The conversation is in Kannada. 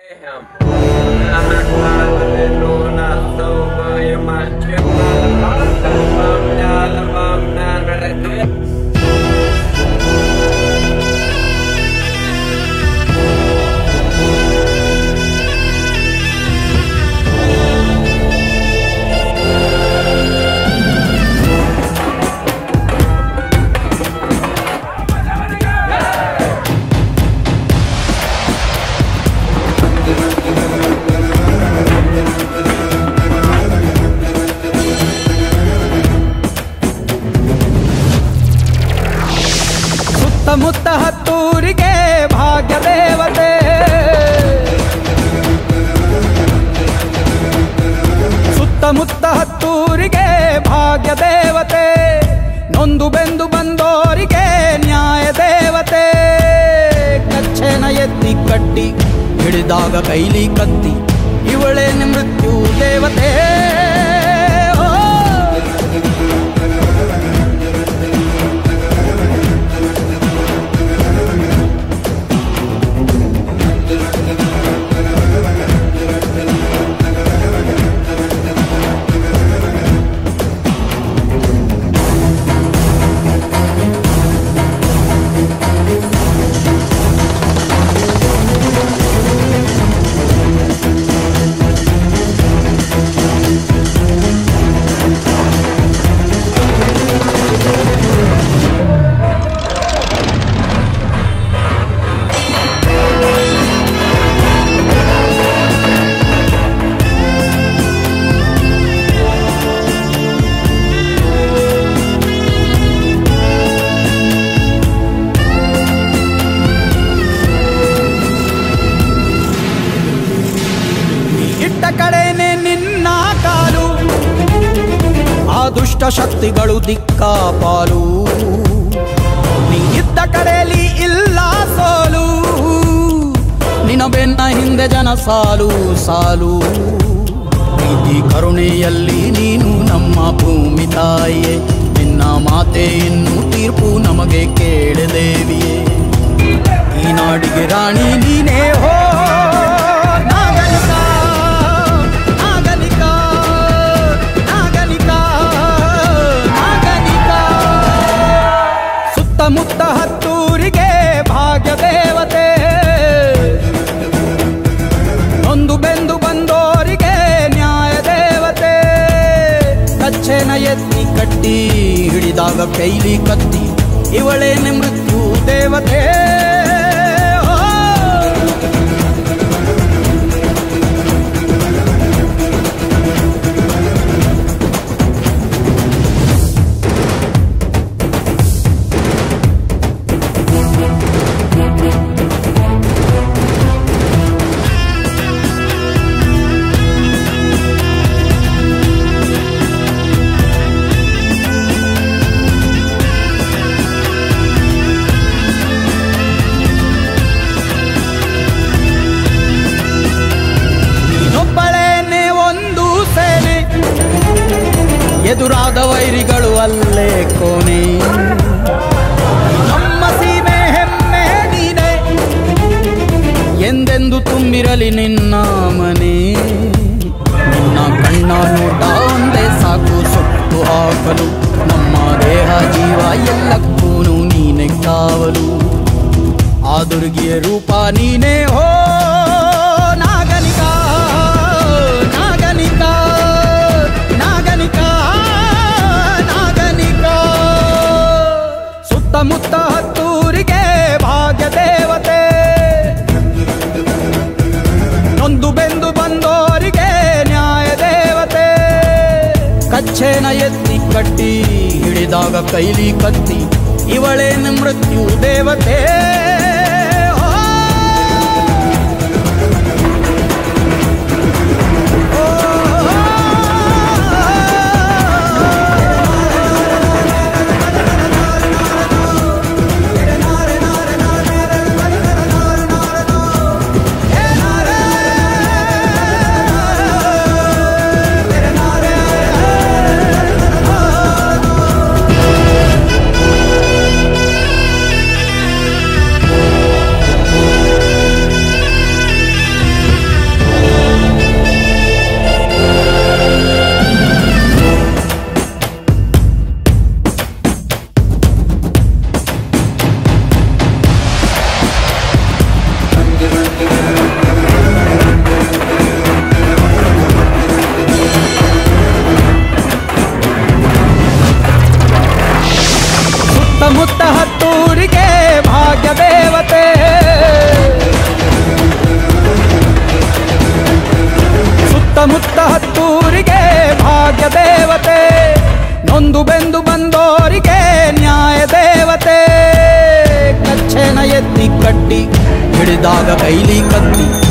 ಸುತ್ತಮುತ್ತ ಹತ್ತೂರಿಗೆ ಭಾಗ್ಯ ದೇವತೆ ಸುತ್ತಮುತ್ತ ಹತ್ತೂರಿಗೆ ಭಾಗ್ಯ ದೇವತೆ ನೊಂದು ಬೆಂದು ಬಂದೋರಿಗೆ ನ್ಯಾಯ ದೇವತೆ ಕಚ್ಚೆನ ಎತ್ತಿ ಕಟ್ಟಿ ಹಿಡಿದಾಗ ಕೈಲಿ ಕತ್ತಿ ಇವಳೇನೆ ಮೃತ್ಯು ದೇವತೆ ಓ ಇಟ್ಟ ಕಡೆನೆ ನಿನ್ನ ಕಾಲು ಆ ದುಷ್ಟ ಶಕ್ತಿಗಳು ದಿಕ್ಕಾಪಾಲು ನೀ ಇದ್ದ ಕಡೆಯಲ್ಲಿ ಇಲ್ಲ ಸೋಲು ನಿನ್ನ ಬೆನ್ನ ಹಿಂದೆ ಜನ ಸಾಲು ಸಾಲು ಪ್ರೀತಿ ಕರುಣೆಯಲ್ಲಿ ನೀನು ನಮ್ಮ ಭೂಮಿ ತಾಯಿಯೇ ನಿನ್ನ ಮಾತೆ ಇನ್ನು ತೀರ್ಪು ನಮಗೆ ಕೇಳದೇವಿಯೇ ಈ ನಾಡಿಗೆ ರಾಣಿ ನೀನೇ ಹೋ ನಾಗಲಿಕ ನಾಗಲಿಕ ನಾಗಲಿಕ ನಾಗಲಿಕ ಸುತ್ತಮುತ್ತ ಹತ್ತೂರಿಗೆ ಭಾಗ್ಯ ದೇವತೆ ನೊಂದು ಬೆಂದು ಬಂದೋರಿಗೆ ನ್ಯಾಯ ದೇವತೆ ಕಚ್ಚೆನ ಎತ್ತಿ ಕಟ್ಟಿ ಹಿಡಿದಾಗ ಕೈಲಿ ಕತ್ತಿ ಇವಳೇನೆ ಮೃತ್ಯು ದೇವತೆ ಓ! ನೀನೊಬ್ಬಳೇನೆ ಒಂದು ಸೇನೆ ಎದುರಾದ ವೈರಿಗಳು ಅಲ್ಲೇ ಕೋಣೆ ನಮ್ಮ ಸೀಮೆ ಹೆಮ್ಮೆ ನೀನೆ ಎಂದೆಂದು ತುಂಬಿರಲಿ ನಿನ್ನ ಮನೆ ನಿನ್ನ ಕಣ್ಣ ನೋಟ ಒಂದೇ ಸಾಕು ಸುಟ್ಟು ಹಾಕಲು ನಮ್ಮ ದೇಹ ಜೀವ ಎಲ್ಲಕ್ಕೂ ನೀನೆ ಕಾವಲು ಆ ದುರ್ಗಿಯ ರೂಪ ನೀನೇ ಹೋ ನಾಗನಿಕ ನಾಗನಿಕ ನಾಗನಿಕ ನಾಗನಿಕ ಸುತ್ತಮುತ್ತ ಹತ್ತೂರಿಗೆ ಭಾಗ್ಯ ದೇವತೆ ನೊಂದು ಬೆಂದು ಬಂದೋರಿಗೆ ನ್ಯಾಯ ದೇವತೆ ಕಚ್ಚೆನ ಎತ್ತಿ ಕಟ್ಟಿ ಹಿಡಿದಾಗ ಕೈಲಿ ಕತ್ತಿ ಇವಳೇನು ಮೃತ್ಯು ದೇವತೆ ಓ! ಸುತ್ತಮುತ್ತ ಹತ್ತೂರಿಗೆ ಭಾಗ್ಯ ದೇವತೆ ನೊಂದು ಬೆಂದು ಬಂದೋರಿಗೆ ನ್ಯಾಯ ದೇವತೆ ಕಚ್ಚೆನ ಎತ್ತಿ ಕಟ್ಟಿ ಹಿಡಿದಾಗ ಕೈಲಿ ಕತ್ತಿ